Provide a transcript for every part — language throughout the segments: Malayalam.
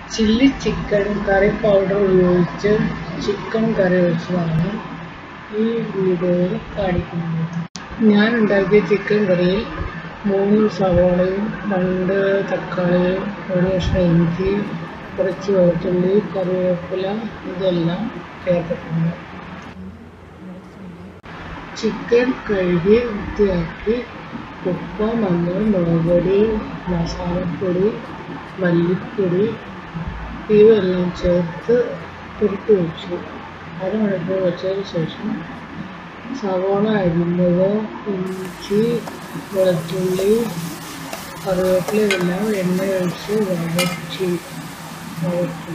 ചില്ലി ചിക്കൻ കറി പൗഡർ ഉപയോഗിച്ച് ചിക്കൻ കറി വെച്ചതാണ് ഈ വീഡിയോയിൽ കാണിക്കുന്നത് ഞാൻ ഉണ്ടാക്കിയ ചിക്കൻ കറിയിൽ മൂന്ന് സവാളയും രണ്ട് തക്കാളിയും ഒരു കഷ്ണം ഇഞ്ചി കുറച്ച് വെളുത്തുള്ളി കറിവേപ്പില ഇതെല്ലാം ചേർത്തിട്ടുണ്ട് ചിക്കൻ കഴുകി വൃത്തിയാക്കി ഉപ്പ് മഞ്ഞൾ മുളക് പൊടി മസാലപ്പൊടി മല്ലിപ്പൊടി ഇവയെല്ലാം ചേർത്ത് പുരട്ടി വെച്ചു അരമണിക്കൂർ വെച്ചതിന് ശേഷം സവാള അരിഞ്ഞത് ഇഞ്ചി വെളുത്തുള്ളി കറിവേപ്പില ഇതെല്ലാം എണ്ണ ഒഴിച്ച് വഴറ്റി വഴറ്റി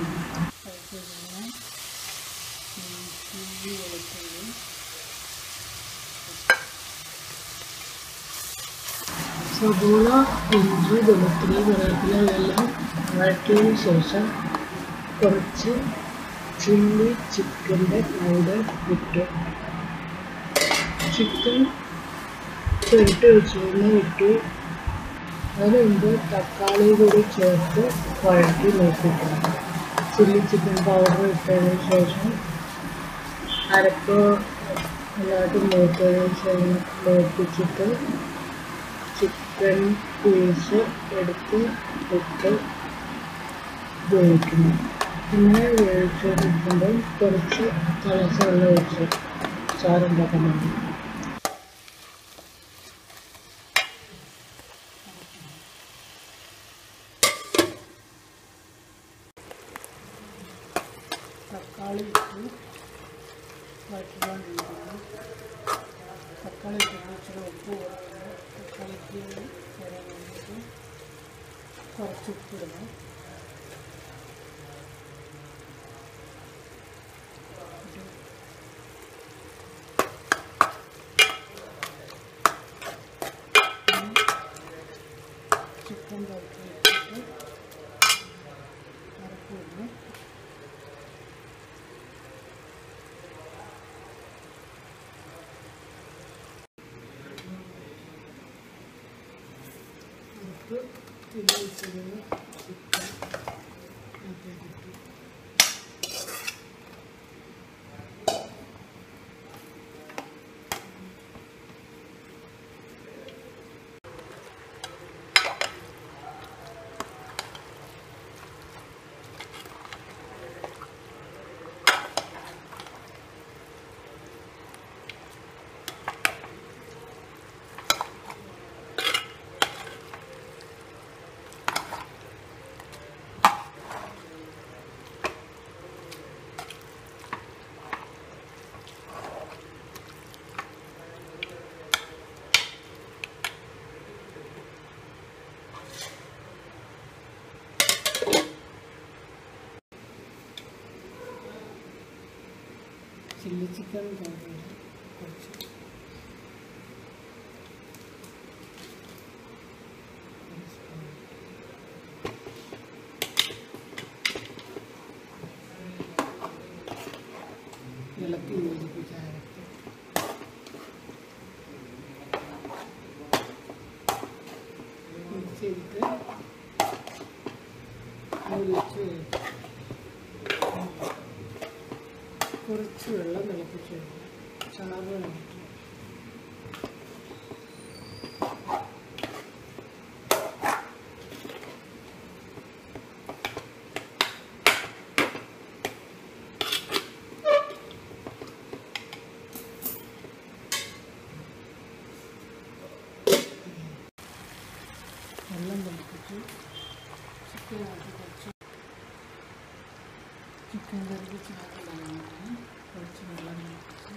ഇഞ്ചി വെളുത്തുള്ളി സവോള ഇഞ്ചി വെളുത്തുള്ളി കറിവേപ്പില ഇതെല്ലാം വഴറ്റിയതിന് ശേഷം കുറച്ച് ചില്ലി ചിക്കൻ്റെ പൗഡർ ഇട്ടു ചിക്കൻ പുരട്ടി വെച്ചിരുന്ന് ഇട്ടു അതിന് മുമ്പ് തക്കാളി കൂടി ചേർത്ത് വഴറ്റി നോക്കിയിട്ടുണ്ട് ചില്ലി ചിക്കൻ പൗഡർ ഇട്ടതിന് ശേഷം അരപ്പ് നന്നായിട്ട് മൂത്തതിന് ശേഷം മൂപ്പിച്ചിട്ട് ചിക്കൻ പീസ് എടുത്ത് ഇട്ട് വേവിക്കുന്നു ഇങ്ങനെ വേവിച്ചെടുക്കുമ്പോൾ കുറച്ച് തിളച്ച വെള്ളം ഒഴിച്ച് ചാറുണ്ടാക്കാൻ വേണ്ടി തക്കാളി ഇട്ട് വഴറ്റിക്കൊണ്ടിരിക്കുന്നു തക്കാളി ഇട്ട് ഇച്ചിരി ഉപ്പ് കുറവുണ്ട് തക്കാളിക്ക് വരാൻ വേണ്ടിയിട്ട് കുറച്ച് ഉപ്പിടണം ചിക്കൻ വഴറ്റി വെച്ചിട്ട് അരപ്പിടുന്നു ഉപ്പ് പിന്നെ വെച്ചിരുന്ന ചിക്കൻ അതിലിട്ടു ചില്ലി ചിക്കൻ പൗഡർ കുറച്ച് ഇളക്കി യോജിപ്പിച്ച് അരത്ത് മിക്സിയിട്ട് അതിൽ വെച്ച് കുറച്ച് വെള്ളം തിളപ്പിച്ച് വെക്കണം ചാറ് വേണ്ടിയിട്ട് വെള്ളം തിളപ്പിച്ച് ചിക്കനകത്ത് കുറച്ച് ചിക്കൻ കറിക്ക് ചാറ് വേണമെങ്കിൽ കുറച്ച് വെള്ളം തിളപ്പിച്ച്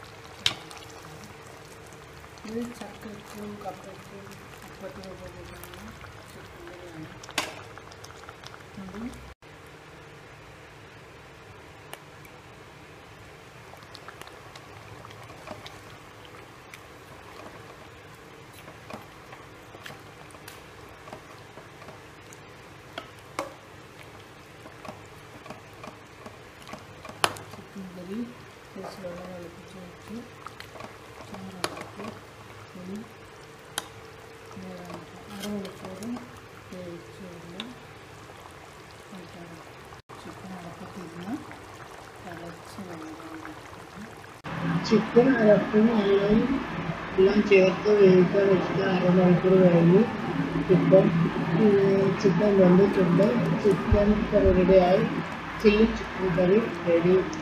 ഇത് ചക്കയ്ക്കും കപ്പയ്ക്കും അപ്പത്തിനും ഒക്കെ കൂട്ടാണ് ചിക്കൻ കറിയാണ് അത് ചിക്കൻ കറി കുറച്ച് വെള്ളം തിളപ്പിച്ച് വെച്ച് ചാറുണ്ടാക്കി ഇനി അരമണിക്കൂർ വേവിച്ച് വെള്ളം കഴിക്കാറുണ്ട് ചിക്കൻ അരപ്പും എണ്ണയും എല്ലാം ചേർത്ത് വേവിക്കാൻ വെച്ചിട്ട് അരമണിക്കൂർ കഴിഞ്ഞ് ഇപ്പം ചിക്കൻ വെന്തിട്ടുണ്ട് ചിക്കൻ കറി റെഡിയായി ചില്ലി ചിക്കൻ കറി റെഡി